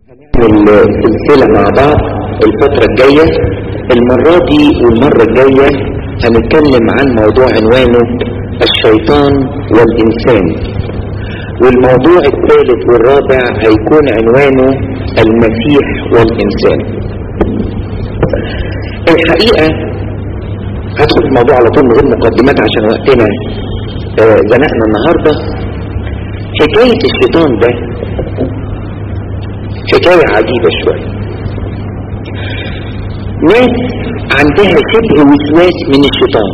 هنعمل سلسلة مع بعض الفترة الجاية المرة دي والمرة الجاية هنتكلم عن موضوع عنوانه الشيطان والإنسان والموضوع الثالث والرابع هيكون عنوانه المسيح والإنسان الحقيقة هدخل في الموضوع على طول من غير مقدمات عشان وقتنا آه، زنقنا النهاردة حكاية الشيطان ده حكاية عجيبة شوية ناس عندها شبه وسواس من الشيطان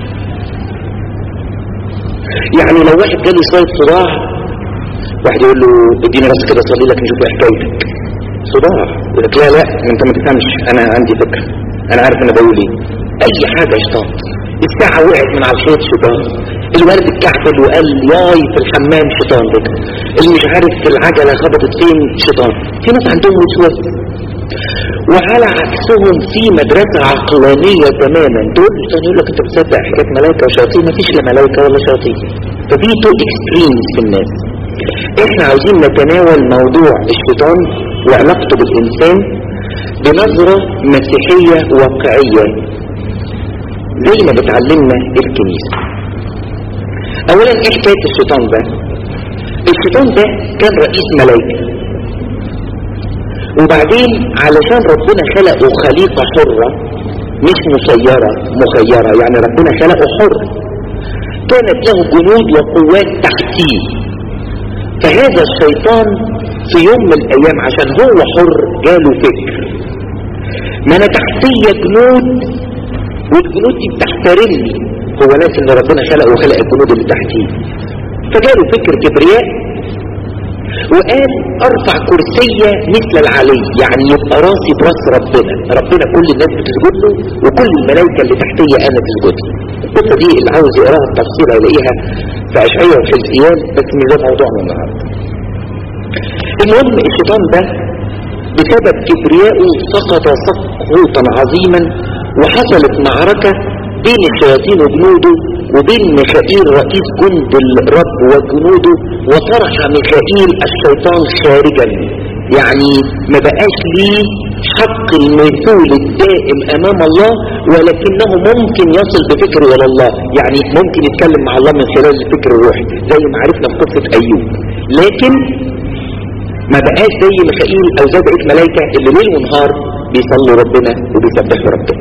يعني لو واحد جاله شوية صداع واحد يقول له اديني بس كده صلي لك نشوف ايه حكايتك صداع يقول لك لا لا انت ما تفهمش انا عندي فكرة انا عارف انا بقول ايه اي حاجة شيطان الساعة وقعت من على الحيط شيطان الورد اتكعبل وقال ياي في الحمام شيطان كده اللي مش عارف في العجلة خبطت فين شيطان في ناس عندهم وسواس وعلى عكسهم في مدرسة عقلانية تماما تقول الشيطان يقول لك انت بتصدق حكاية ملايكة وشياطين مفيش لا ملايكة ولا شياطين ففي تو اكستريمز في الناس احنا عاوزين نتناول موضوع الشيطان وعلاقته بالانسان بنظرة مسيحية واقعية زي ما بتعلمنا الكنيسة اولا ايه حكاية الشيطان ده الشيطان ده كان رئيس ملايكة وبعدين علشان ربنا خلقه خليقة حرة مش مسيرة مخيرة يعني ربنا خلقه حر كانت له جنود وقوات تحتيه فهذا الشيطان في يوم من الايام عشان هو حر جاله فكر ما انا تحتيه جنود والجنود دي بتحترمني هو ناس ان ربنا خلق وخلق الجنود اللي تحتيه فجاله فكر كبرياء وقال ارفع كرسية مثل العلي يعني يبقى راسي براس ربنا ربنا كل الناس بتسجد له وكل الملائكة اللي تحتية انا تسجد له القصة دي اللي عاوز يقراها التفصيل هيلاقيها في اشعية وفي الزيان بس مش ده موضوعنا النهارده المهم الشيطان ده بسبب كبريائه سقط سقوطا عظيما وحصلت معركة بين الشياطين وجنوده وبين ميخائيل رئيس جند الرب وجنوده وطرح ميخائيل الشيطان خارجا يعني ما بقاش ليه حق المثول الدائم امام الله ولكنه ممكن يصل بفكره الى الله يعني ممكن يتكلم مع الله من خلال الفكر الروحي زي ما عرفنا في قصة ايوب لكن ما بقاش زي ميخائيل او زي بقيه ملائكه اللي ليل ونهار بيصلوا ربنا وبيسبحوا ربنا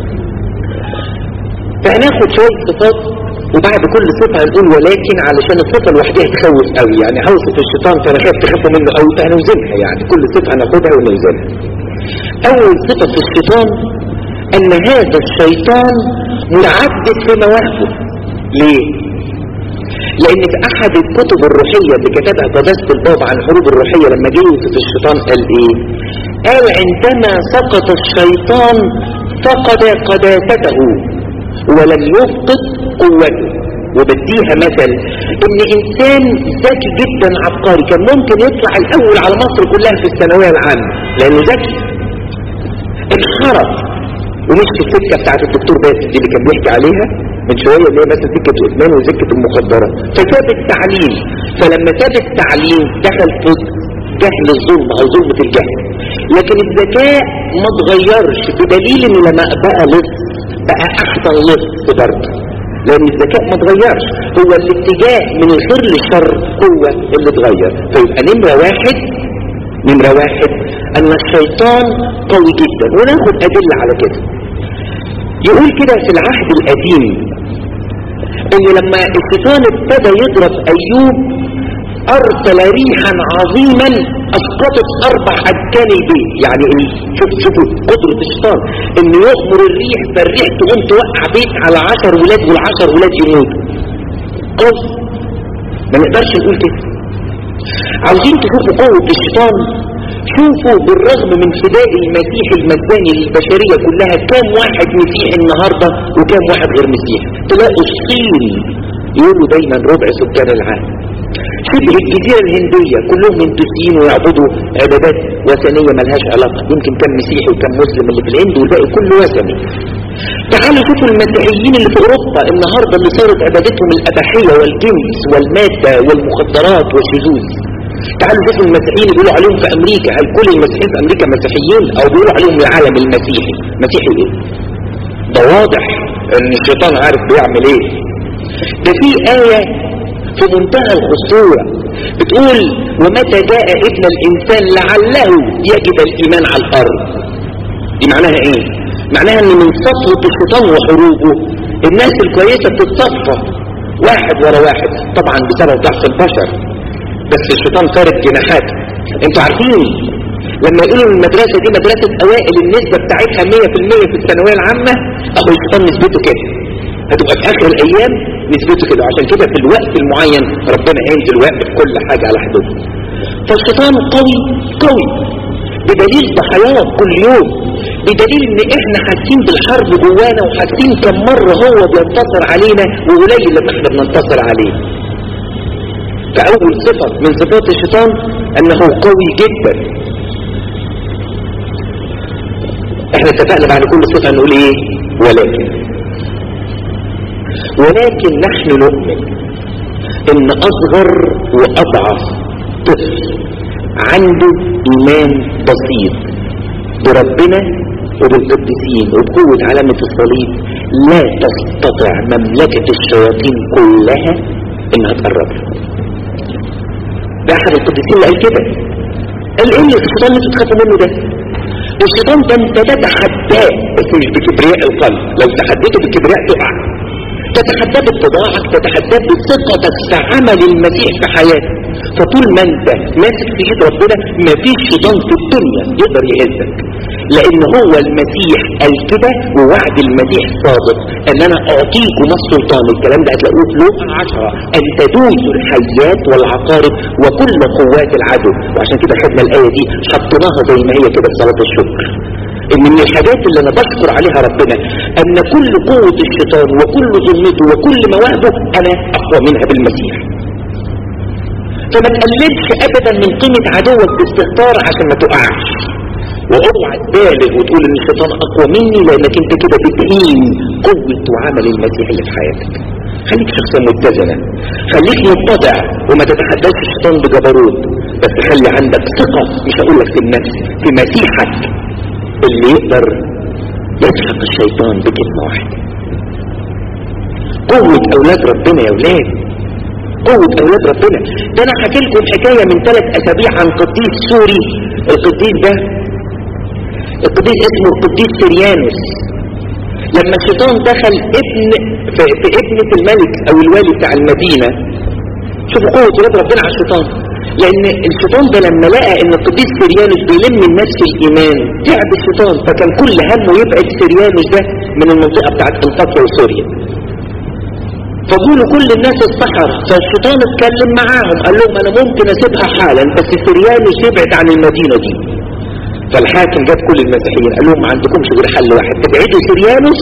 فهناخد شويه صفات وبعد كل صفه هنقول ولكن علشان الصفه لوحدها تخوف قوي يعني هوصف الشيطان فانا خايف تخافوا منه قوي فهنوزنها يعني كل صفه هناخدها ونوزنها اول صفه في الشيطان ان هذا الشيطان متعدد في مواهبه ليه لان في احد الكتب الروحية اللي كتبها قداسة البابا عن الحروب الروحية لما جه يوصف الشيطان قال ايه قال عندما سقط الشيطان فقد قداسته ولم يفقد قوته وبديها مثل ان انسان ذكي جدا عبقري كان ممكن يطلع الاول على مصر كلها في الثانوية العامة لانه ذكي انحرف ومش في السكة بتاعت الدكتور باسل دي اللي كان بيحكي عليها من شوية اللي هي مثلا سكة الإدمان وسكة المخدرات فساب التعليم فلما ساب التعليم دخل في جهل الظلم أو ظلمة الجهل لكن الذكاء ما اتغيرش بدليل ان لما بقى لص بقى احسن لص برضه لان الذكاء ما اتغيرش هو الاتجاه من الخير للشر هو اللي اتغير فيبقى نمرة واحد نمرة واحد ان الشيطان قوي جدا وناخد ادلة على كده يقول كده في العهد القديم ان لما الشيطان ابتدى يضرب ايوب ارسل ريحا عظيما اسقطت اربع ادكان البيت يعني شوف شوفوا قدرة الشيطان انه يؤمر الريح فالريح تقوم توقع بيت على عشر ولاد والعشر ولاد يموتوا قوي ما نقدرش نقول كده عاوزين تشوفوا قوة الشيطان شوفوا بالرغم من فداء المسيح المجاني للبشرية كلها كام واحد مسيحي النهاردة وكام واحد غير مسيحي تلاقوا الصين يقولوا دايما ربع سكان العالم شبه الجزيرة الهندية كلهم هندوسيين ويعبدوا عبادات وثنية ملهاش علاقة يمكن كان مسيحي وكان مسلم اللي في الهند والباقي كله وثني تعالوا شوفوا المسيحيين اللي في اوروبا النهاردة اللي صارت عبادتهم الاباحية والجنس والمادة والمخدرات والشذوذ تعالوا شوفوا المسيحيين بيقولوا عليهم في امريكا هل كل المسيحيين في امريكا مسيحيين او بيقولوا عليهم العالم المسيحي مسيحي ايه ده واضح ان الشيطان عارف بيعمل ايه ده في آية في منتهى الخطورة بتقول ومتى جاء ابن الانسان لعله يجد الايمان على الارض دي معناها ايه معناها ان من سطوة الشيطان وحروبه الناس الكويسة بتتصفى واحد ورا واحد طبعا بسبب ضعف البشر بس الشيطان فارد جناحات انتوا عارفين لما يقولوا المدرسة دي مدرسة اوائل النسبة بتاعتها 100% في الثانوية العامة اهو الشيطان نسبته كده هتبقى في اخر الايام نسبته كده عشان كده في الوقت المعين ربنا هينزل واقف كل حاجة على حدوده فالشيطان قوي قوي بدليل ضحاياه كل يوم بدليل ان احنا حاسين بالحرب جوانا وحاسين كم مرة هو بينتصر علينا وقليل لما احنا بننتصر عليه فاول صفة من صفات الشيطان انه قوي جدا احنا اتفقنا بعد كل صفة نقول ايه ولكن ولكن نحن نؤمن ان اصغر واضعف طفل عنده ايمان بسيط بربنا وبالقديسين وبقوة علامة الصليب لا تستطع مملكة الشياطين كلها انها تقرب له ده احد القديسين اللي قال كده قال ايه اللي الشيطان اللي تخافوا منه ده الشيطان ده انت تتحداه بس مش بكبرياء القلب لو تحديته بالكبرياء تقع تتحداه باتضاعك تتحداه بثقتك في عمل المسيح في حياتك فطول ما انت ماسك في ايد ربنا مفيش شيطان في الدنيا يقدر يهزك لان هو المسيح قال كده ووعد المسيح صادق ان انا اعطيكم السلطان الكلام ده هتلاقوه في لوقا 10 ان تدوسوا الحيات والعقارب وكل قوات العدو وعشان كده خدنا الايه دي حطيناها زي ما هي كده في صلاه الشكر ان من الحاجات اللي انا بشكر عليها ربنا ان كل قوة الشيطان وكل ظلمته وكل مواهبه انا اقوى منها بالمسيح فما تقللش ابدا من قيمة عدوك باستهتار عشان ما تقعش واوعى تبالغ وتقول ان الشيطان اقوى مني لانك انت كده بتهين قوة وعمل المسيح اللي في حياتك خليك شخصية متزنة خليك متضع وما تتحداش الشيطان بجبروت بس خلي عندك ثقة مش هقول لك في النفس في مسيحك اللي يقدر يسحق الشيطان بكلمة واحدة قوة اولاد ربنا يا اولاد قوة اولاد ربنا ده انا حكي لكم حكاية من ثلاث اسابيع عن قديس سوري القديس ده القديس اسمه القديس سيريانوس لما الشيطان دخل ابن في, في ابنة الملك او الوالي بتاع المدينة شوفوا قوة ولاد ربنا على الشيطان لان الشيطان ده لما لقى ان القديس سيريانوس بيلم الناس في الايمان تعب الشيطان فكان كل همه يبعد سيريانوس ده من المنطقة بتاعت انطاكيا وسوريا فقولوا كل الناس السحر فالشيطان اتكلم معاهم قال لهم انا ممكن اسيبها حالا بس سيريانوس يبعد عن المدينة دي فالحاكم جاب كل المسيحيين قال لهم ما عندكمش غير حل واحد تبعدوا سيريانوس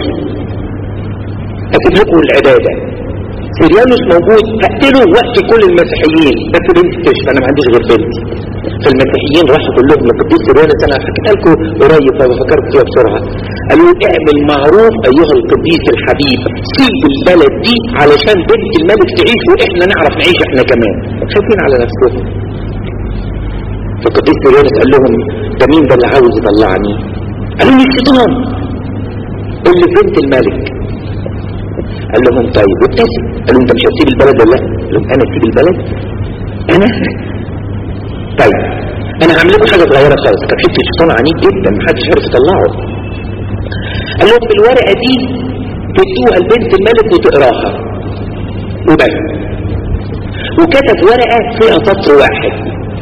اسيب لكم العبادة سيريانوس موجود هقتله وقت كل المسيحيين بس بنتي تشفى انا ما عنديش غير بنتي فالمسيحيين راحوا كلهم لقديس سيريانوس انا حكيتها لكم قريب فبفكرت فيها بسرعه قالوا اعمل معروف ايها القديس الحبيب سيب البلد دي علشان بنت الملك تعيش واحنا نعرف نعيش احنا كمان خايفين على نفسهم فالقديس سيريانوس قال لهم ده مين ده اللي عاوز يطلعني قالوا لي الشيطان قول لي بنت الملك قال لهم طيب وابتسم قال لهم انت مش هتسيب البلد ولا لا قال لهم انا اسيب البلد انا طيب انا هعمل لكم حاجه صغيره خالص كان حته الشيطان عنيد جدا محدش عارف يطلعه قال لهم بالورقه دي تدوها لبنت الملك وتقراها وبس وكتب ورقه فيها سطر واحد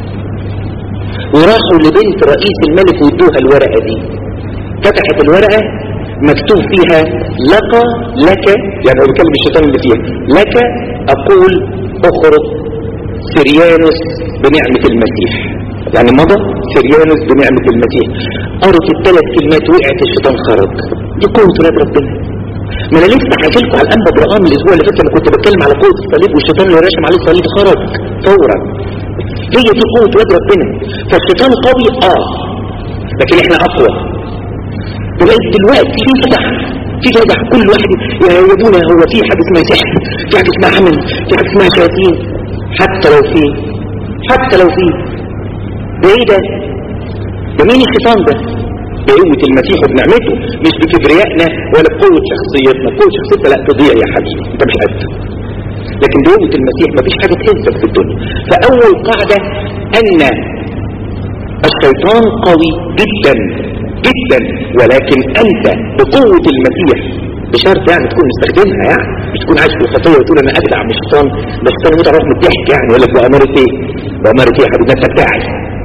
وراحوا لبنت رئيس الملك وادوها الورقه دي فتحت الورقه مكتوب فيها لك لك يعني هو بيكلم الشيطان اللي فيها لك اقول اخرج سريانوس بنعمة المسيح يعني مضى سريانوس بنعمة المسيح قرت الثلاث كلمات وقعت الشيطان خرج دي قوة ولاد ربنا ما انا لسه حكي لكم على الانبا برقام الاسبوع اللي فات لما كنت بتكلم على قوة الصليب والشيطان اللي راشم عليه الصليب خرج فورا هي دي قوة ولاد ربنا فالشيطان قوي اه لكن احنا اقوى ولقيت دلوقتي في فتح في فتح كل واحد يا ابونا هو في حاجه اسمها سحر في حاجه اسمها عمل في حاجه اسمها شياطين حتى لو في حتى لو فيه ده ايه ده ده مين الشيطان ده بقوة المسيح وبنعمته مش بكبريائنا ولا بقوة شخصيتنا بقوة شخصيتنا لا تضيع يا حبيبي انت مش قد لكن بقوة المسيح مفيش حاجة تهزك في الدنيا فأول قاعدة أن الشيطان قوي جدا جدا ولكن أنت بقوة المسيح بشرط يعني تكون مستخدمها يعني مش تكون عايش في الخطية وتقول أنا أجدع من الشيطان ده الشيطان يموت على من الضحك يعني يقول لك بأمارة إيه بأمارة إيه يا حبيبي أنت بتاعي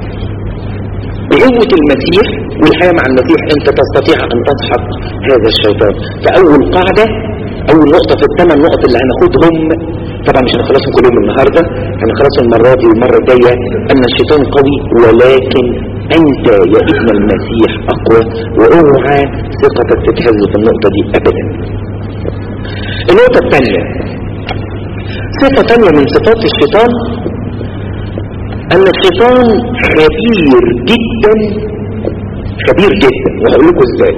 بقوة المسيح والحياة مع المسيح انت تستطيع ان تسحق هذا الشيطان فاول قاعدة اول نقطة في الثمان نقط اللي هناخدهم طبعا مش هنخلصهم كلهم النهاردة هنخلصهم المرة دي والمرة الجاية ان الشيطان قوي ولكن انت يا ابن المسيح اقوى واوعى ثقتك تتهز في النقطة دي ابدا النقطة الثانية صفة ثانية من صفات الشيطان ان الشيطان خبير جدا خبير جدا وهقول لكم ازاي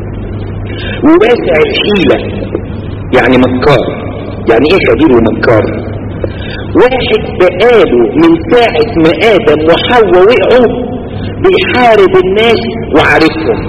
وواسع الحيلة يعني مكار يعني ايه خبير ومكار واحد بقاله من ساعة ما ادم وحواء وقعوا بيحارب الناس وعارفهم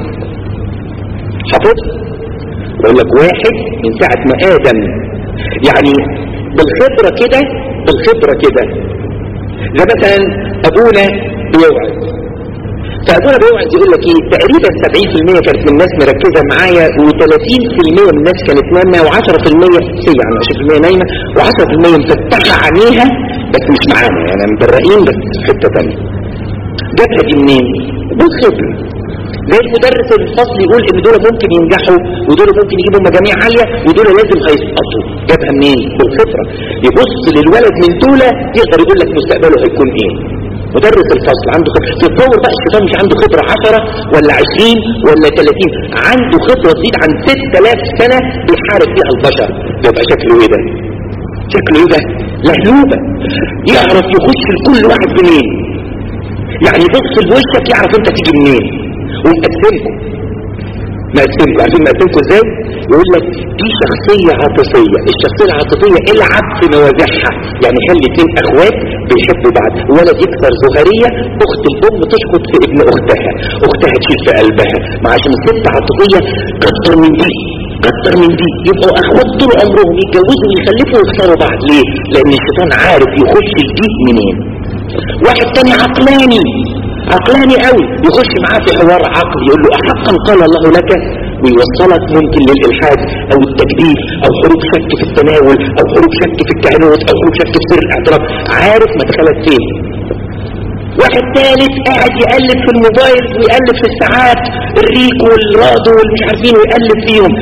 حافظ بقول لك واحد من ساعة ما ادم يعني بالخبرة كده بالخبرة كده زي مثلا ابونا بيوعظ فابونا بيوعظ يقول لك ايه تقريبا 70% كانت من الناس مركزه معايا و30% من الناس كانت نايمه و10% سي يعني 20% نايمه و10% مفتحه عينيها بس مش معانا يعني مبرقين بس في حته ثانيه جابها دي منين؟ بالخبره زي المدرس الفصل يقول ان دول ممكن ينجحوا ودول ممكن يجيبوا مجاميع عالية ودول لازم هيسقطوا جابها منين بالفطرة يبص للولد من دول يقدر يقول لك مستقبله هيكون ايه مدرس الفصل عنده خبرة تتصور بقى الشيطان مش عنده خبرة 10 ولا 20 ولا 30 عنده خبرة تزيد عن 6000 سنة بيحارب فيها البشر يبقى شكله ايه ده شكله ايه ده لهلوبة يعرف يخش لكل واحد منين يعني يبص لوشك يعرف انت تيجي منين ومقسمكم مقسمكم عارفين مقسمكم ازاي يقول لك دي شخصية عاطفية الشخصية العاطفية العب في مواجهها يعني خلي اتنين اخوات بيحبوا بعض ولد يكثر زهرية اخت الام تشخط في ابن اختها اختها تشيل في قلبها ما عشان الست عاطفية كتر من دي كتر من دي يبقوا اخوات طول عمرهم يتجوزوا ويخلفوا ويخسروا بعض ليه لان الشيطان عارف يخش الجيل منين واحد تاني عقلاني عقلاني قوي يخش معاه في حوار عقلي يقول له احقا قال الله لك ويوصلك ممكن للالحاد او التكذيب او حروب شك في التناول او حروب شك في الكهنوت او حروب شك في سر الاعتراف عارف مدخلك فين واحد ثالث قاعد يقلب في الموبايل ويقلب في الساعات الريك والرادو والمش عارفين ويقلب فيهم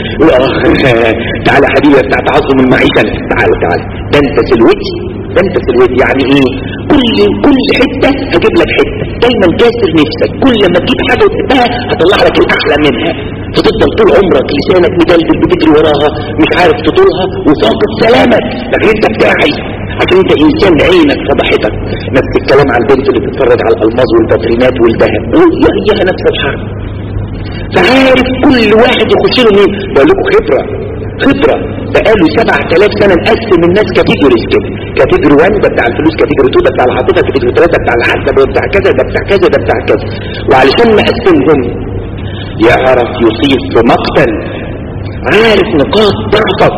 تعالى حبيبي بتاع تعظم المعيشة تعالى تعالى ده انت سلوتي ده انت سلوتي يعني ايه كل كل حتة هجيب لك حتة دايما كاسر نفسك كل لما تجيب حاجة وتحبها هطلع لك الاحلى منها فتفضل طول عمرك لسانك مدلدل بتجري وراها مش عارف تطولها وفاقد سلامك لكن انت بتاعي عشان انت انسان عينك فضحتك نفس الكلام على البنت اللي بتتفرج على الالماظ والباترينات والذهب وهي هي نفس الحرب فعارف كل واحد يخش له مين بقول لكم خبره خبره بقاله 7000 سنه نقسم الناس كاتيجوريز كده كاتيجوري 1 ده بتاع الفلوس كاتيجوري 2 ده بتاع العاطفه كاتيجوري 3 بتاع الحسب ده بتاع كذا ده بتاع كذا ده بتاع كذا وعلشان نقسمهم يعرف يصيب في مقتل عارف نقاط ضعفك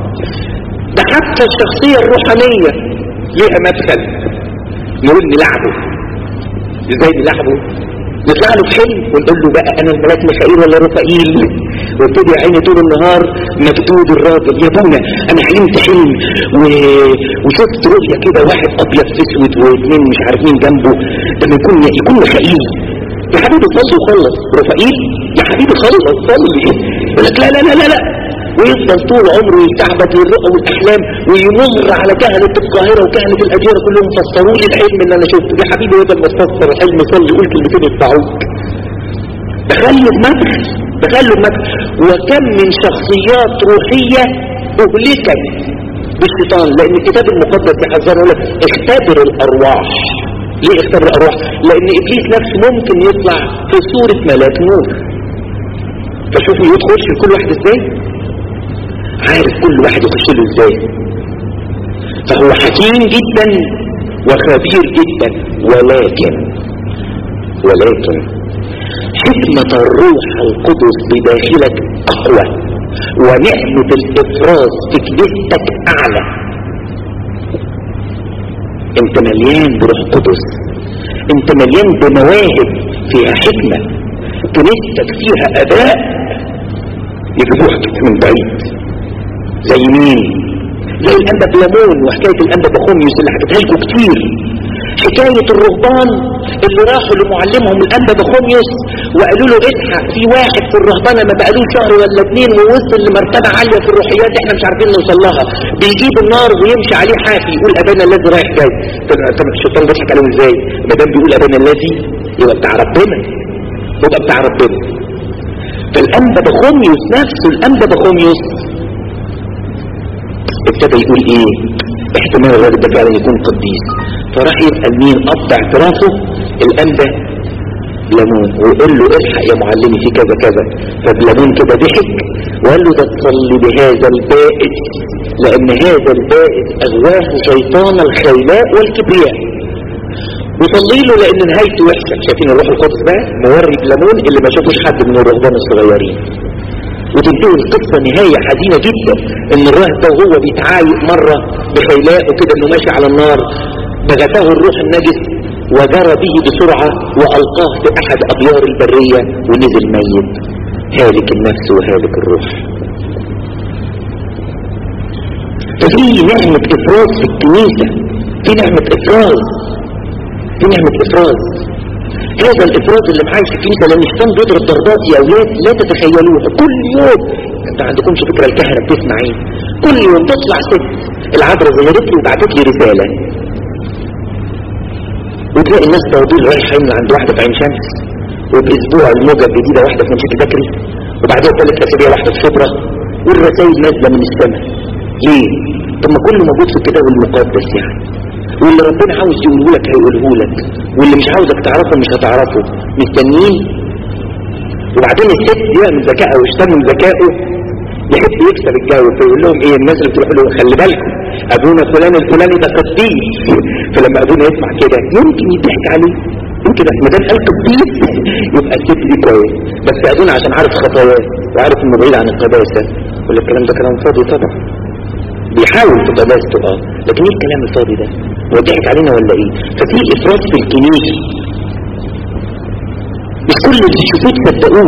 ده حتى الشخصية الروحانية ليها مدخل نقول نلعبه ازاي نلعبه نطلع له في حلم ونقول له بقى انا الملاك ميخائيل ولا رفائيل وابتدي يا عيني طول النهار مجدود الراجل يا ابونا انا حلمت حلم و... وشفت رؤية كده واحد ابيض في اسود واثنين مش عارف مين جنبه لما يكون يكون ميخائيل يا حبيبي صلي وخلص رفائيل يا حبيبي خلص صلي يقول لك لا لا لا لا لا ويفضل طول عمره يستعبد للرؤى والاحلام ويمر على كهنة القاهرة وكهنة الأديرة كلهم فسروا لي الحلم اللي انا شفته يا حبيبي بدل ما تفسر الحلم صلي قول كلمتين يدفعوك دخلوا بمدخل دخلوا بمدخل وكم من شخصيات روحية أهلكت بالشيطان لأن الكتاب المقدس يحذر لك اختبر الأرواح ليه اختبر الأرواح لأن إبليس نفسه ممكن يطلع في صورة ملاك نور فشوفوا يدخل في كل واحد ازاي عارف كل واحد يخش له ازاي فهو حكيم جدا وخبير جدا ولكن ولكن حكمة الروح القدس بداخلك أقوى ونعمة الإفراز في كنيستك أعلى انت مليان بروح قدس انت مليان بمواهب فيها حكمة كنيستك فيها أداء يجيبوها من بعيد زي مين زي الأنبا بلامون وحكاية الأنبا بخوميوس اللي حكيتها لكم كتير حكاية الرهبان اللي راحوا لمعلمهم الأنبا بخوميوس وقالوا له الحق في واحد في الرهبانة ما بقالوش شهر ولا اتنين ووصل لمرتبة عالية في الروحيات احنا مش عارفين نوصل لها بيجيب النار ويمشي عليه حافي يقول أبانا الذي رايح جاي طب الشيطان بيضحك عليهم ازاي ما دام بيقول أبانا الذي يبقى بتاع ربنا يبقى بتاع ربنا فالأنبا بخوميوس نفسه الأنبا بخوميوس ابتدى يقول ايه احتمال الراجل ده فعلا يكون قديس فراح يسأل مين اب اعترافه الانبا لمون ويقول له الحق يا معلمي في كذا كذا فبلمون كده ضحك وقال له ده تصلي بهذا البائس لان هذا البائس اغواه شيطان الخيلاء والكبرياء وصلي له لان نهايته وحشه شايفين الروح القدس بقى موري بلمون اللي ما شافوش حد من الرهبان الصغيرين وتنتهي القصة نهاية حزينة جدا ان الراهب ده وهو بيتعايق مرة بخيلاء وكده انه ماشي على النار بغته الروح النجس وجرى به بسرعة والقاه في احد ابيار البرية ونزل ميت هالك النفس وهالك الروح ففي نعمة افراز في الكنيسة في نعمة افراز في نعمة افراز هذا الافراز اللي معايا في الكنيسه لان الشيطان بيضرب ضربات يا اولاد لا تتخيلوها كل يوم انت عندكمش فكره الكهنه بتسمع ايه كل يوم تطلع ست العذراء ظهرت لي وبعتت لي رساله وتلاقي الناس طوابير رايحه من عند واحده في عين شمس وباسبوع الموجه الجديده واحده في منشيه بكري وبعدها ثلاث اسابيع واحده في شبرا والرسائل نازله من السماء ليه؟ طب ما كله موجود في الكتاب المقدس يعني واللي ربنا عاوز يقوله لك هيقوله لك واللي مش عاوزك تعرفه مش هتعرفه مستنيين وبعدين الست دي من ذكائها واشتغل من ذكائه يحب يكسب الجو فيقول لهم ايه الناس اللي بتروح له خلي بالكم ابونا فلان الفلاني ده قديس فلما ابونا يسمع كده يمكن يضحك عليه يمكن ما دام قال قديس يبقى الست دي كويس بس ابونا عشان عارف خطاياه وعارف انه بعيد عن القداسه يقول الكلام ده كلام فاضي طبعا بيحاول في قداسته اه لكن ايه الكلام الفاضي ده هو ضحك علينا ولا ايه ففي افراط في الكنيسه مش كل اللي تشوفوه تصدقوه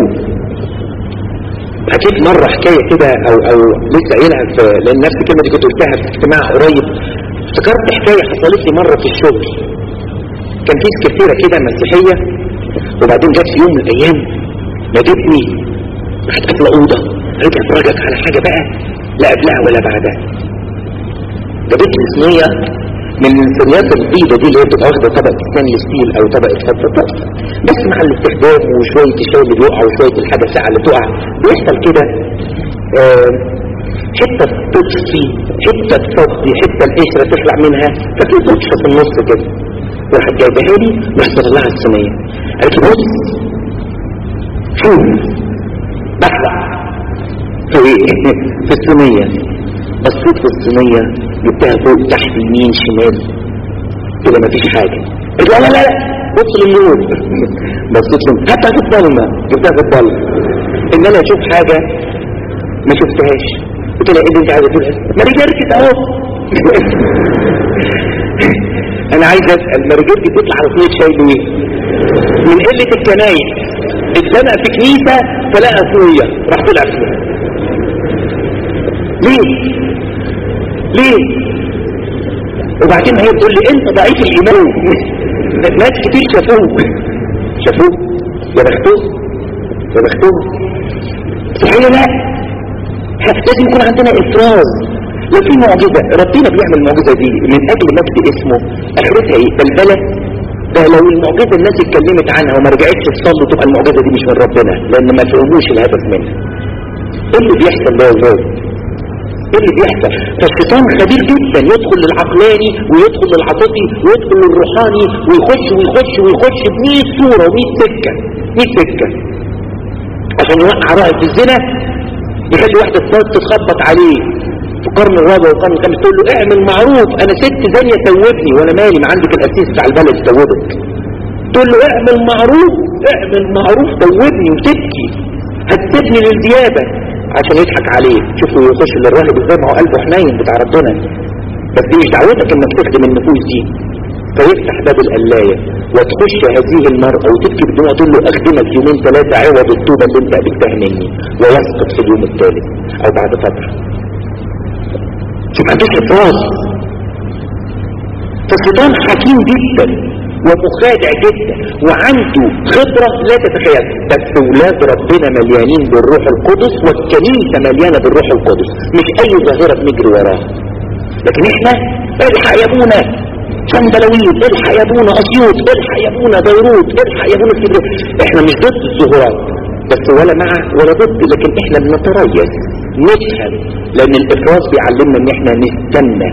حكيت مرة حكاية كده او او لسه قايلها في لان نفس الكلمة دي كنت قلتها في اجتماع قريب افتكرت حكاية حصلت لي مرة في الشغل كان في سكرتيرة كده مسيحية وبعدين جت في يوم من الايام نادتني راحت قافلة اوضة قالت لي افرجك على حاجة بقى لا قبلها ولا بعدها جابت لي صينية من الصينيات البيضة دي اللي هي بتبقى واخدة طبقة ستانلس ستيل او طبقة فضة بس مع الاستخدام وشوية الشاي اللي بيقع وشوية الحاجة الساعة اللي تقع بيحصل كده آه حتة تطفي حتة تفضي حتة القشرة تطلع منها فتلاقي تطفى في النص كده وراحت جايبها لي وحصل لها الصينية قالت لي بص شوف بحلق في في الصينية بصيت في الصينية جبتها فوق تحت يمين شمال كده مفيش حاجة قلت لا لا لا بص للنور بصيت لهم حتى في الضلمة جبتها في الضلمة ان انا اشوف حاجة ما شفتهاش قلت لها ايه اللي انت عايز تقولها ما رجعتش اهو انا عايز اسال ما رجعتش تطلع على صينية شاي ليه من قلة الكنايس اتزنق في كنيسة فلقى صينية راح طلع فيها ليه ليه وبعدين هي بتقول لي انت ضعيف الايمان ناس كتير شافوه شافوه يا بختوه يا بختوه صحيح لا لازم يكون عندنا افراز لو في معجزة ربنا بيعمل المعجزة دي من اجل مجد اسمه اخرتها ايه بلبلة ده لو المعجزة الناس اتكلمت عنها وما رجعتش تصلي تبقى المعجزة دي مش من ربنا لان ما فهموش الهدف منها ايه اللي بيحصل ده يا ايه اللي بيحصل فالشيطان خبير جدا يدخل للعقلاني ويدخل للعاطفي ويدخل للروحاني ويخش ويخش ويخش ب 100 صوره و100 سكه 100 سكه عشان يوقع راهب في الزنا يخلي واحده تتخبط عليه في القرن الرابع والقرن الخامس تقول له اعمل معروف انا ست زانية توبني وانا مالي ما عندك الاسيس بتاع البلد توبك تقول له اعمل معروف اعمل معروف توبني وتبكي هتسيبني للديابة عشان يضحك عليه شوفوا يخش للراهب ازاي ما هو قلبه حنين بتاع ربنا بس دي مش دعوتك انك تخدم النفوس دي فيفتح باب القلاية وتخش هذه المرأة وتبكي بدون تقول له اخدمك يومين ثلاثة عوض التوبة اللي انت قابلتها مني ويسقط في اليوم الثالث او بعد فترة شوف عندك افراز فالشيطان حكيم جدا ومخادع جدا وعنده خبرة لا تتخيل بس ولاد ربنا مليانين بالروح القدس والكنيسة مليانة بالروح القدس مش اي ظاهرة بنجري وراها لكن احنا الحق يا ابونا شندلويد الحق يا ابونا اسيوط الحق يا ابونا بيروت الحق يا ابونا اسكندريه احنا مش ضد الظهورات بس ولا مع ولا ضد لكن احنا بنتريث نفهم لان الافراز بيعلمنا ان احنا نستنى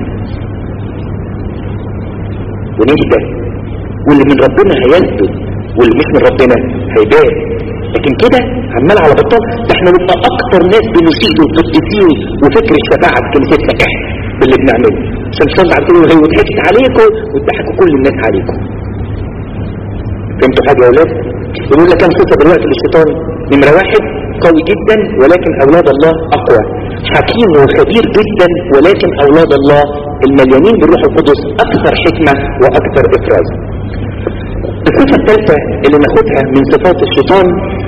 ونهدى واللي من ربنا هيثبت واللي مش من ربنا هيبان لكن كده عمال على بطال ده احنا نبقى اكتر ناس بنسيء للقديسين وفكر الشفاعة في كنيستنا احنا باللي بنعمله عشان الشيطان بعد كده يغير وضحكت عليكم وضحكوا كل الناس عليكم فهمتوا حاجة يا ولاد يقول لك كم صفة دلوقتي للشيطان نمرة واحد قوي جدا ولكن اولاد الله اقوى حكيم وخبير جدا ولكن اولاد الله المليانين بالروح القدس اكثر حكمة واكثر افراز الصفة الثالثة اللي ناخدها من صفات الشيطان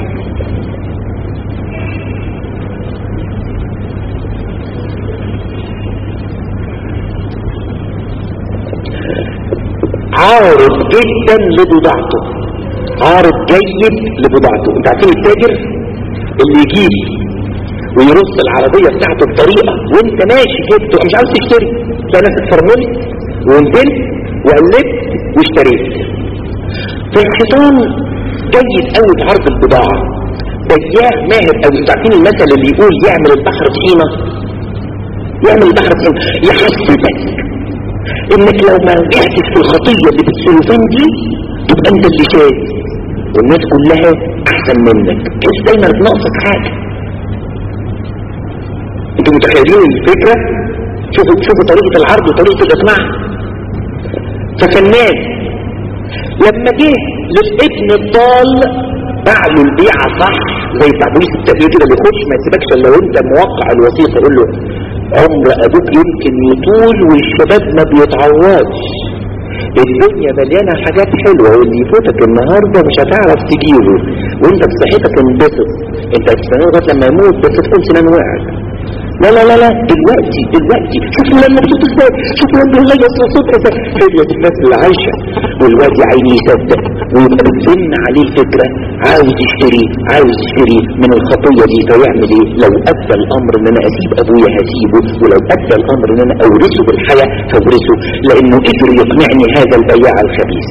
عارض جدا لبضاعته عارض جيد لبضاعته انت عارفين التاجر اللي يجيب ويرص العربية بتاعته بطريقة وانت ماشي جبته مش عاوز تشتري تلاقي نفسك فرملت ونزلت وقلبت واشتريت فالشيطان جيد قوي في عرض البضاعة بياع ماهر قوي انتوا عارفين المثل اللي يقول يعمل البحر طحينة يعمل البحر طحينة يحسسك انك لو ما رجعتش في الخطية اللي بالسلوفان دي تبقى انت اللي شاذ والناس كلها احسن منك مش دايما بناقصك حاجة انتوا متخيلين الفكرة شوفوا شوفوا طريقة العرض وطريقة الاقناع ففنان لما جه للابن الضال باع له البيعة صح زي بتاع بوليس التأمين كده اللي يخش ما يسيبكش الا وانت موقع الوثيقة يقول له عمر ابوك يمكن يطول والشباب ما بيتعوضش الدنيا مليانة حاجات حلوة واللي يفوتك النهاردة مش هتعرف تجيبه وانت بصحتك انبسط انت هتستنى لغاية لما يموت بس تكون سنان وقعت لا لا لا لا دلوقتي دلوقتي شوفوا لما مبسوط ازاي شوفوا لما الله يصل صوت ازاي هي دي الناس اللي عايشة والواد يا عيني يصدق ويبقى بتزن عليه الفكرة عاوز يشتري عاوز يشتري من الخطية دي فيعمل ايه لو ادى الامر ان انا اسيب ابويا هسيبه ولو ادى الامر ان انا اورثه بالحياة هورثه لانه قدر يقنعني هذا البياع الخبيث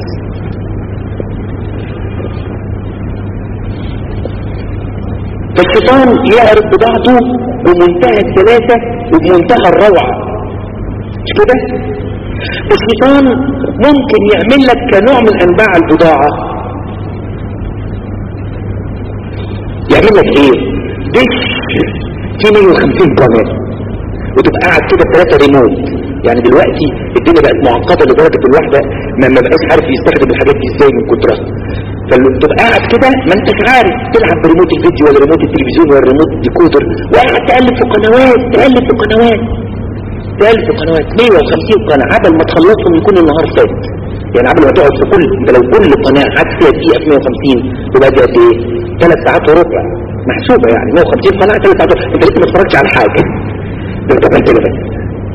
فالشيطان يعرض بضاعته بمنتهى السلاسة وبمنتهى الروعة مش كده الشيطان ممكن يعمل لك كنوع من انواع البضاعة يعمل لك ايه دش في 150 قناة وتبقى قاعد كده ثلاثة ريموت يعني دلوقتي الدنيا بقت معقدة لدرجة الواحدة ما ما بقاش عارف يستخدم الحاجات دي ازاي من كترها فتبقى قاعد كده ما انتش عارف تلعب بريموت الفيديو ولا ريموت التلفزيون ولا ريموت الديكودر وقاعد تقلب في قنوات تقلب في قنوات تقلب في قنوات 150 قناة عبل ما تخلصهم يكون النهار فات يعني عبل ما تقعد في كل انت لو كل قناة قعدت فيها دقيقة في 150 تبقى دي قد ايه؟ ثلاث ساعات وربع محسوبة يعني 150 قناة ثلاث ساعات وربع انت لسه ما اتفرجتش على حاجة انت فهمت كده بس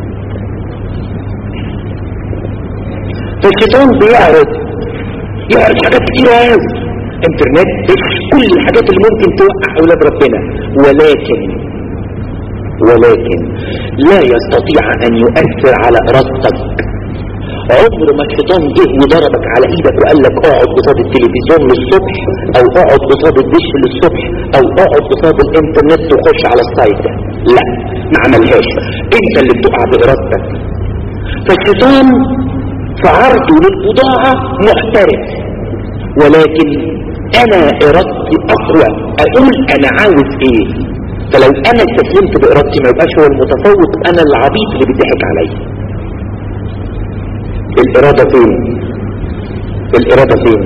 فالشيطان بيعرض يعرض حاجات كتير قوي انترنت كل الحاجات اللي ممكن توقع اولاد ربنا ولكن ولكن لا يستطيع ان يؤثر على ارادتك عمر ما الشيطان جه وضربك على ايدك وقال لك اقعد قصاد التلفزيون للصبح او اقعد قصاد الدش للصبح او اقعد قصاد الانترنت وخش على السايت ده لا ما عملهاش انت اللي بتقع بارادتك فالشيطان في عرضه للبضاعة محترف ولكن انا ارادتي اقوى اقول انا عاوز ايه فلو انا استسلمت بارادتي ما يبقاش هو المتفوق انا العبيط اللي بيضحك عليا الاراده فين الاراده فين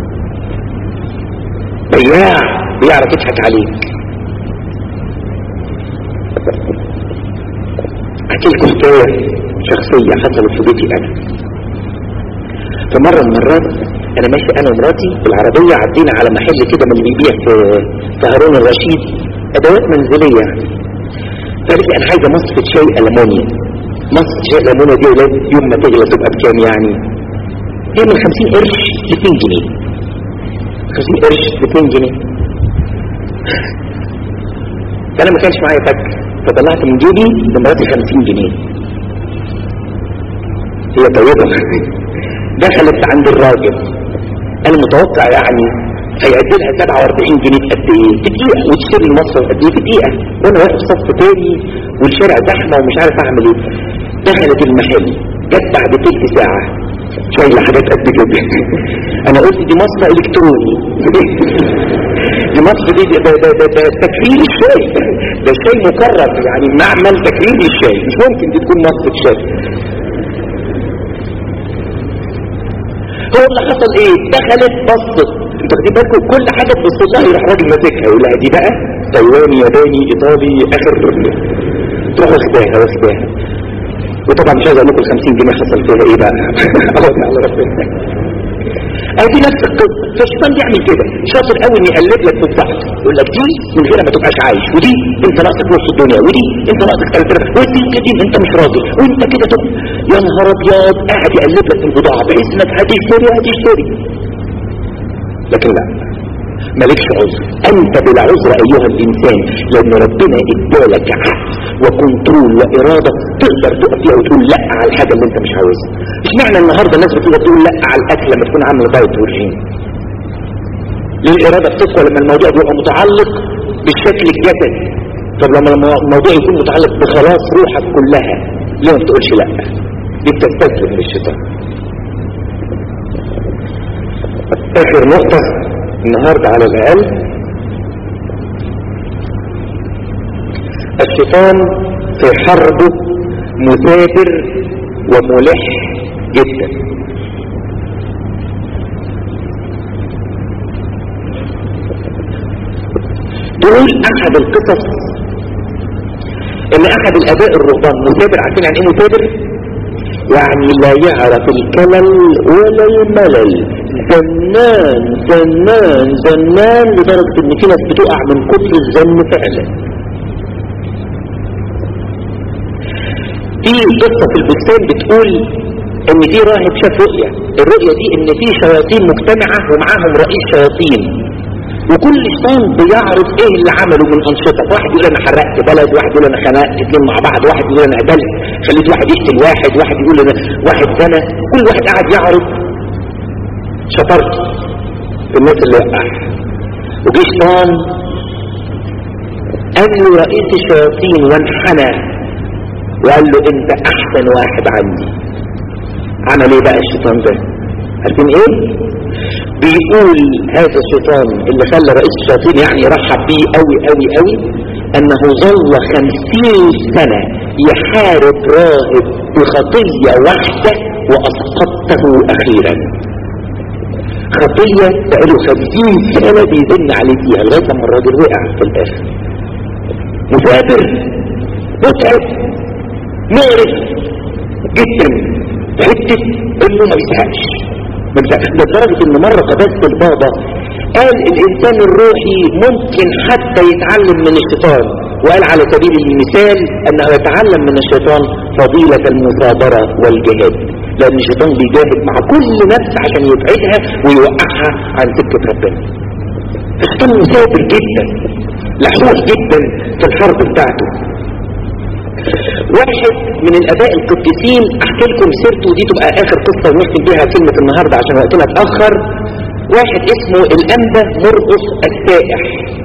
بياع بيعرف يضحك عليك احكي لكم حكايه شخصيه حصلت في بيتي انا في مره من المرات انا ماشي انا ومراتي بالعربيه عدينا على محل كده من اللي بيبيع في في هارون الرشيد ادوات منزليه يعني فقالت لي انا عايزه مصفة شاي المونيا مصفة شاي الامونيا دي ولاد يوم ما تغلى تبقى بكام يعني هي من 50 قرش ل 2 جنيه 50 قرش ل 2 جنيه انا ما كانش معايا فك فطلعت من جيبي لمراتي 50 جنيه هي طيبه دخلت عند الراجل انا متوقع يعني هيعد لها 47 جنيه في قد ايه في دقيقه وتشتري المصرف قد ايه في دقيقه وانا واقف صف تاني والشارع زحمه ومش عارف اعمل ايه دخلت المحل جت بعد تلت ساعه شايله حاجات قد كده انا قلت دي مصنع الكتروني دي مصر دي ده, ده, ده, ده تكرير الشاي ده الشاي مكرر يعني معمل تكرير الشاي مش ممكن دي تكون مصر شاي هو اللي حصل ايه دخلت بصت انتوا واخدين بالكم كل حاجه تبص لها يروح راجل ماسكها يقول لها دي بقى تايواني ياباني ايطالي اخر تروح واخداها واخداها وطبعا مش عايز اقول لكم ال 50 جنيه حصل فيها ايه بقى اقعد على ربنا ادي نفس القصه فالشيطان بيعمل كده شاطر قوي ان يقلب لك في الضغط يقول لك دي من غيرها ما تبقاش عايش ودي انت ناقصك نص الدنيا ودي انت ناقصك ثلاث ارباع ودي كده انت مش راضي وانت كده تبقى يا نهار ابيض قاعد يقلب لك في البضاعه بحيث انك هتشتري هتشتري لكن لا مالكش عذر انت بلا عذر ايها الانسان لان ربنا ادالك عقل وكنترول واراده تقدر تقف فيها وتقول لا على الحاجه اللي انت مش عاوزها اشمعنى النهارده الناس بتقدر تقول لا على الاكل لما تكون عامل دايت ورجيم ليه الاراده بتقوى لما الموضوع بيبقى متعلق بالشكل الجسدي طب لما الموضوع يكون متعلق بخلاص روحك كلها ليه ما بتقولش لا دي بتستسلم للشيطان اخر نقطة النهاردة على الاقل الشيطان في حربه مثابر وملح جدا دول احد القصص ان احد الاباء الرهبان مثابر عارفين يعني ايه مثابر يعني لا يعرف الكلل ولا الملل زنان زنان زنان لدرجة ان في ناس بتقع من كتر الزن فعلا في قصة في البستان بتقول ان في راهب شاف رؤية الرؤية دي ان في شياطين مجتمعة ومعاهم رئيس شياطين وكل شيطان بيعرض ايه اللي عمله من انشطه واحد يقول انا حرقت بلد واحد يقول انا خنقت اتنين مع بعض واحد يقول انا قتلت خليت واحد يقتل واحد واحد يقول انا واحد زنى كل واحد قاعد يعرض شطرته في الناس اللي وقعها وجه شيطان قال له رئيس الشياطين وانحنى وقال له انت احسن واحد عندي عمل ايه بقى الشيطان ده عارفين ايه بيقول هذا الشيطان اللي خلى رئيس الشياطين يعني يرحب بيه قوي قوي قوي انه ظل خمسين سنة يحارب راهب بخطية واحدة واسقطته اخيرا خطية بقاله خمسين سنة بيزن عليه فيها لغاية لما الراجل وقع في الاخر مثابر متعب مقرف جدا حتة انه ما بيزهقش لدرجة ان مرة قداسة البابا قال الانسان الروحي ممكن حتى يتعلم من الشيطان وقال على سبيل المثال انه يتعلم من الشيطان فضيلة المثابرة والجهاد لان الشيطان بيجاهد مع كل نفس عشان يبعدها ويوقعها عن سكة ربنا الشيطان مثابر جدا لحوح جدا في الحرب بتاعته واحد من الاباء القديسين احكي لكم سيرته ودي تبقى اخر قصة ونختم بيها كلمة النهاردة عشان وقتنا اتأخر واحد اسمه الانبا مرقص السائح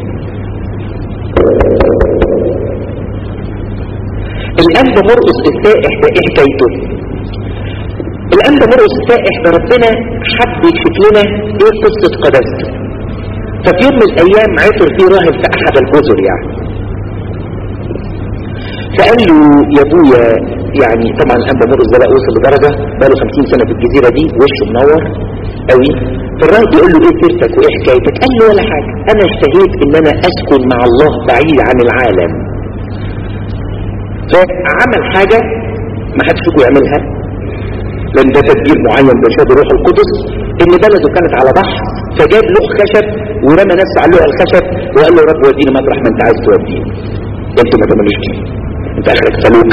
الانبا مرقص السائح ده ايه حكايته الانبا مرقص السائح ده ربنا حب يكشف لنا ايه قصة قداسته ففي يوم من الايام عثر فيه راهب في احد الجزر يعني فقال له يا ابويا يعني طبعا الانبا مرقس ده بقى وصل لدرجه بقى له 50 سنه في الجزيره دي وشه منور قوي فالراجل بيقول له ايه سيرتك وايه حكايتك قال له ولا حاجه انا اشتهيت ان انا اسكن مع الله بعيد عن العالم فعمل حاجه ما حدش فيكم يعملها لان ده تدبير معين بإرشاد الروح القدس ان بلده كانت على بحر فجاب لوح خشب ورمى نفسه على لوح الخشب وقال له يا رب وديني مطرح ما انت عايز توديني انتوا ما تعملوش كده انت اخرك سلوك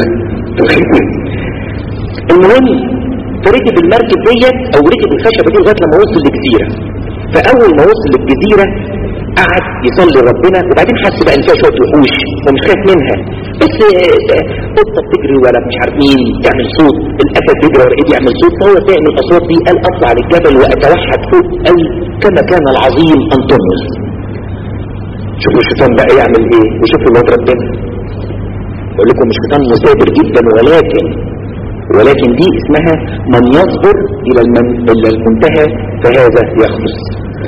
المهم فركب المركب ديت او ركب الخشبه دي لغايه لما وصل لجزيره فاول ما وصل للجزيره قعد يصلي ربنا وبعدين حس بقى ان فيها شويه وحوش ومش خايف منها بس قطه بتجري ورا مش عارف مين تعمل صوت الاسد بيجري ورا ايدي يعمل صوت فهو فاهم الاصوات دي قال اطلع للجبل واتوحد فوق قال كما كان العظيم انطونيوس شوفوا الشيطان بقى يعمل ايه وشوفوا الله ربنا بقول لكم الشيطان مثابر جدا ولكن ولكن دي اسمها من يصبر الى المن... الى المنتهى فهذا يخلص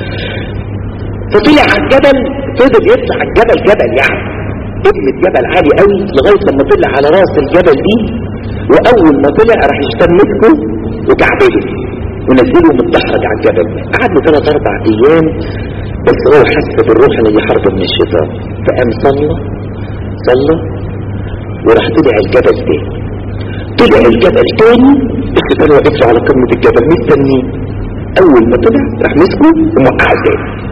فطلع على الجبل فضل يطلع على الجبل جبل يعني قمة جبل عالي قوي لغاية لما طلع على راس الجبل دي واول ما طلع راح يشتم مسكه وكعبله ونزله متدحرج على الجبل قعد له ثلاث اربع ايام بس هو حس بالروح ان دي حرب من الشيطان فقام صلى صلى وراح طلع الجبل تاني طلع الجبل تاني الشيطان واقف له على قمة الجبل مستنيه اول ما طلع راح مسكه وموقعه تاني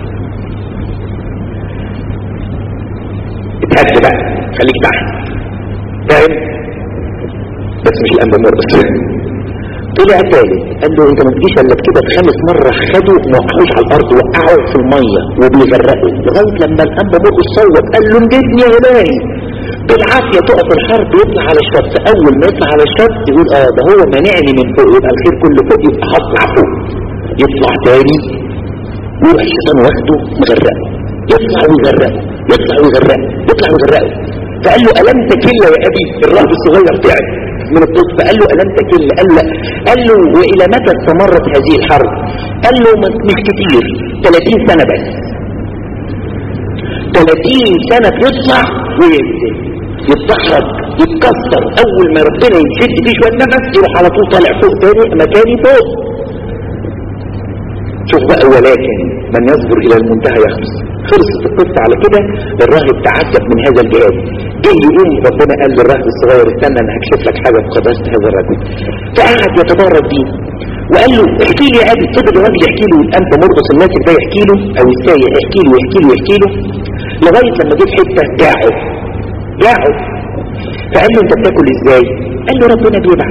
اتهد بقى خليك تحت فاهم بس مش الانبا بس طلع تالت قال له انت ما تجيش الا بكده بخامس مره خدوا موقعوش على الارض وقعوا في الميه وبيغرقوا لغايه لما الانبا مرقس صوت قال له انجدني يا الهي بالعافيه تقف الحرب يطلع على الشط اول ما يطلع على الشط يقول اه ده هو مانعني من فوق يبقى الخير كله فوق يبقى هطلع فوق يطلع تاني يروح الشيطان واخده مغرقه يطلع ويغرقه يطلع ويغرقه يطلع ويغرقه فقال له ألم تكل يا أبي الراهب الصغير تعب من الطفل فقال له ألم تكل قال له قال له وإلى متى استمرت هذه الحرب قال له مش كتير 30 سنة بس 30 سنة بيطلع وينزل يتدحرج يتكسر أول ما ربنا يشد فيه شوية نفس يروح على طول طالع فوق تاني مكاني فوق شوف بقى ولكن من يصبر الى المنتهى يخلص خلصت القصة على كده الراهب تعجب من هذا الجهاد جه يقوم ربنا قال للراهب الصغير استنى انا هكشف لك حاجة في قداسة هذا الرجل فقعد يتبرك بيه وقال له احكي لي يا ابي فضل الراجل يحكي له الانبا مرقص الناسك ده يحكي له او السايق يحكي له يحكي له يحكي له لغايه لما جه في حته جاعه جاعه فقال له انت بتاكل ازاي؟ قال له ربنا بيبعت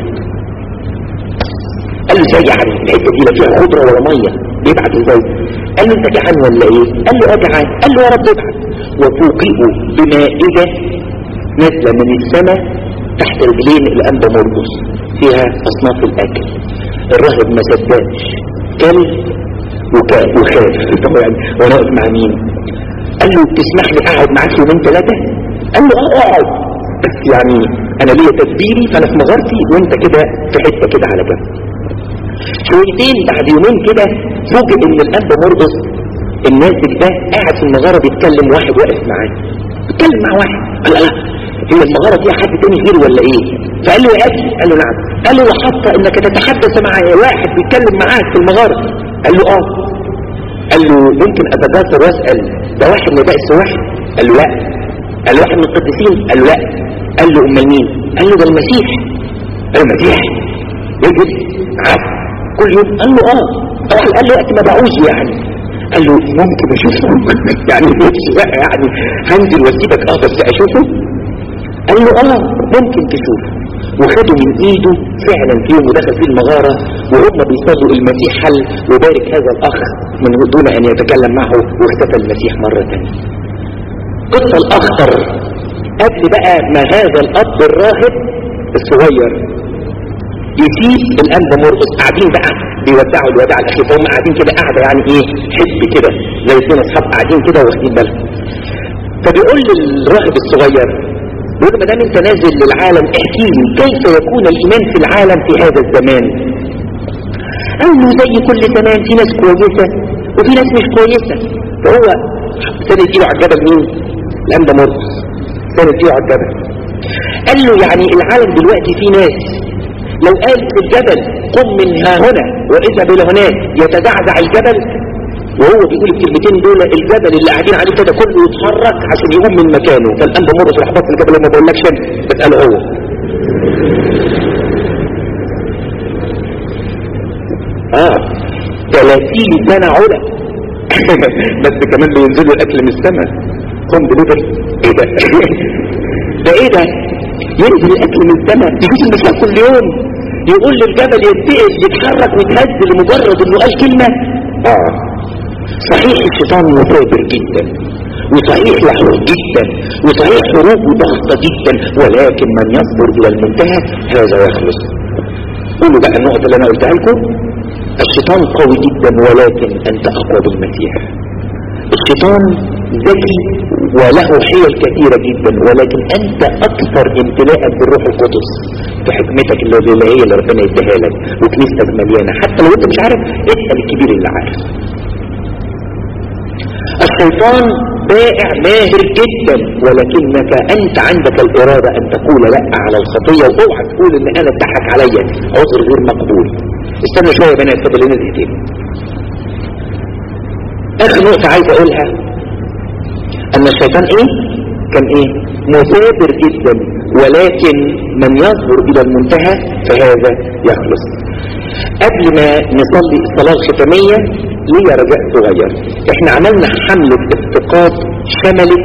قال له ازاي يعني الحته دي لا فيها خضره ولا ميه بيبعت ازاي قال له انت جعان ولا ايه قال له اه جعان قال له يا رب ابعت وفوقئوا بمائده نازله من السماء تحت رجلين الانبا مرقص فيها اصناف الاكل الراهب ما صدقش كل وخاف طب يعني وانا واقف مع مين قال له تسمح لي اقعد معاك يومين ثلاثه قال له اه اقعد بس يعني انا ليا تدبيري فانا في مغارتي وانت كده في حته كده على جنب شويتين بعد يومين كده فوجئ ان الاب مرقص الناسك ده قاعد في المغاره بيتكلم واحد واقف معاه بيتكلم مع واحد قال لا هي المغاره فيها حد تاني غيره ولا ايه فقال له يا ابي قال له نعم قال له وحتى انك تتحدث مع واحد بيتكلم معاك في المغاره قال له اه قال له ممكن اتبادر واسال ده واحد من بائس واحد قال له لا قال له واحد من القديسين قال له لا قال له امال مين قال له ده المسيح قال له المسيح يجب عارف كل يوم قال له اه طبعا قال له وقت ما بعوز يعني قال له ممكن اشوفه يعني مش بقى يعني هنزل واسيبك اه بس اشوفه قال له اه ممكن تشوفه وخده من ايده فعلا في يوم ودخل في المغارة وهم بيصلوا المسيح حل وبارك هذا الاخ من دون ان يتكلم معه واختفى المسيح مرة ثانيه قصة الاخطر قبل بقى ما هذا الاب الراهب الصغير يسيب الانبا مرقص قاعدين بقى بيودعوا الوداع الاخير فهم قاعدين كده قاعده يعني ايه حب كده زي اثنين اصحاب قاعدين كده واخدين بالهم فبيقول للراهب الصغير بيقول له ما دام انت نازل للعالم احكي لي كيف يكون الايمان في العالم في هذا الزمان قال له زي كل زمان في ناس كويسه وفي ناس مش كويسه فهو سند ايده على الجبل مين؟ الانبا مرقص سند ايده على الجبل قال له يعني العالم دلوقتي فيه ناس لو قالت للجبل قم من ها هنا واذهب الى هناك يتزعزع الجبل وهو بيقول الكلمتين دول الجبل اللي قاعدين عليه كده كله يتحرك عشان يقوم من مكانه فالانبا مرة راح بص الجبل ما بقولكش انت بسأله هو اه 30 سنة علا بس كمان بينزلوا الاكل من السماء قم دليفري ايه ده ده ايه ده ينزل الاكل من السماء يجيب المشروع كل يوم يقول للجبل يتقل يتحرك ويتهز لمجرد انه قال كلمة اه صحيح الشيطان مثابر جدا وصحيح لحوه جدا وصحيح حروبه ضغطة جدا ولكن من يصبر الى المنتهى هذا يخلص قولوا بقى النقطة اللي انا قلتها لكم الشيطان قوي جدا ولكن انت اقوى بالمسيح الشيطان ذكي وله حيل كثيرة جدا ولكن انت اكثر امتلاءك بالروح القدس في حكمتك اللي هي اللي ربنا يديها لك وكنيستك مليانة حتى لو انت مش عارف اسأل الكبير اللي عارف الشيطان بائع ماهر جدا ولكنك انت عندك الارادة ان تقول لا على الخطية واوعى تقول ان انا اتضحك عليا عذر غير مقبول استنى شوية بنا يستفل لنا دقيقتين اخر نقطة عايز اقولها ان الشيطان ايه كان ايه مثابر جدا ولكن من يصبر الى المنتهى فهذا يخلص قبل ما نصلي الصلاة الختامية ليا رجاء صغير احنا عملنا حملة افتقاد شملت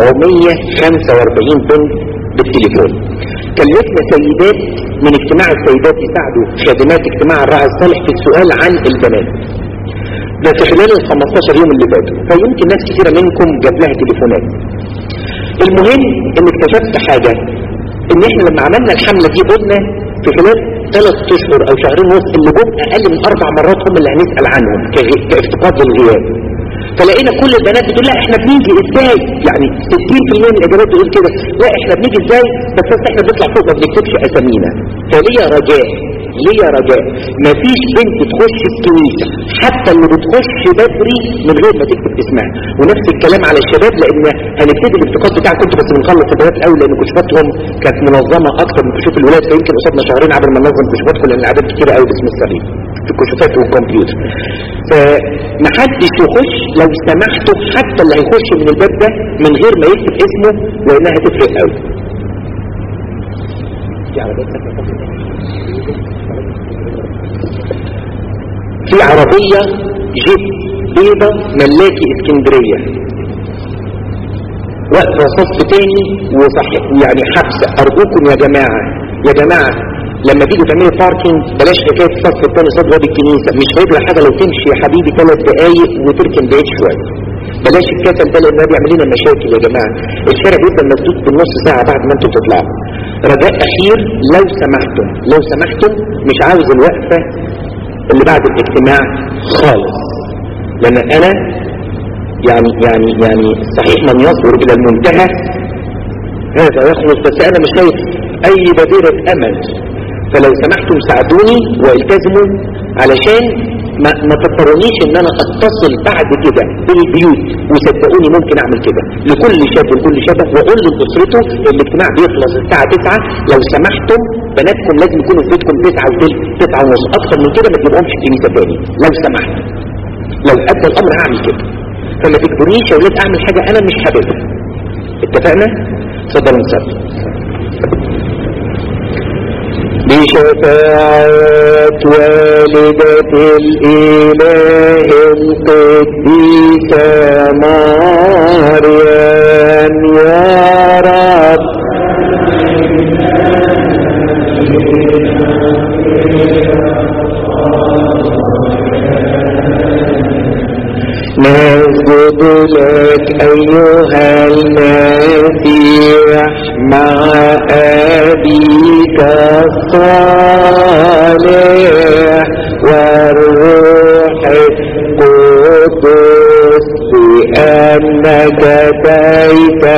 745 بنت بالتليفون كلفنا سيدات من اجتماع السيدات يساعدوا خادمات اجتماع الراعي الصالح في السؤال عن البنات ده في خلال ال 15 يوم اللي فاتوا فيمكن ناس كثيرة منكم جاب لها تليفونات المهم ان اكتشفت حاجة ان احنا لما عملنا الحملة دي قلنا في خلال ثلاث اشهر او شهرين ونص اللي جم اقل من اربع مرات هم اللي هنسأل عنهم كافتقاد للغياب فلقينا كل البنات بتقول لا احنا بنيجي ازاي يعني 60% من الاجابات بتقول كده لا احنا بنيجي ازاي بس بس احنا بنطلع فوق ما بنكتبش اسامينا فليا رجاء ليا رجاء مفيش بنت تخش الكنيسة حتى اللي بتخش بدري من غير ما تكتب اسمها ونفس الكلام على الشباب لان هنبتدي الافتقاد بتاعك كنت بس بنخلص البنات الاول لان كشوفاتهم كانت منظمة اكتر من كشوف الولاد فيمكن قصادنا شهرين قبل ما ننظم كشوفاتكم لان الاعداد كتير قوي باسم الصليب في الكشوفات والكمبيوتر فمحدش يخش لو سمحتوا حتى اللي هيخش من الباب ده من غير ما يكتب اسمه لانها هتفرق قوي في عربية جيب بيضة ملاكي اسكندرية وقت صف تاني وصحيح يعني حبسة ارجوكم يا جماعة يا جماعة لما تيجوا تعملوا باركينج بلاش حكايه الصف الثاني صد وادي الكنيسه مش هيجرى حاجه لو تمشي يا حبيبي ثلاث دقايق وتركن بعيد شويه بلاش الكسل ده لان ده بيعمل لنا مشاكل يا جماعه الشارع بيفضل مسدود بالنص ساعه بعد ما انتوا تطلعوا رجاء اخير لو سمحتم لو سمحتم مش عاوز الوقفه اللي بعد الاجتماع خالص لان انا يعني يعني يعني صحيح من يصبر الى المنتهى هذا يخلص بس انا مش شايف اي بذيرة امل فلو سمحتم ساعدوني والتزموا علشان ما, ما تضطرونيش ان انا اتصل بعد كده بالبيوت وصدقوني ممكن اعمل كده لكل شاب ولكل شابة واقول لاسرته الاجتماع بيخلص الساعة 9 لو سمحتم بناتكم لازم يكونوا في بيتكم 9 وثلث 9 ونص اكتر من كده ما تجيبهمش الكنيسة تاني لو سمحت لو ادى الامر هعمل كده فما تجبرنيش يا ولاد اعمل حاجة انا مش حاببها اتفقنا؟ اتفضلوا نصلي بشفاعة والدة الإله القديسة مريم يا رب نسجد لك أيها المسيح مع أبيك الصالح والروح القدس بأنك أتيت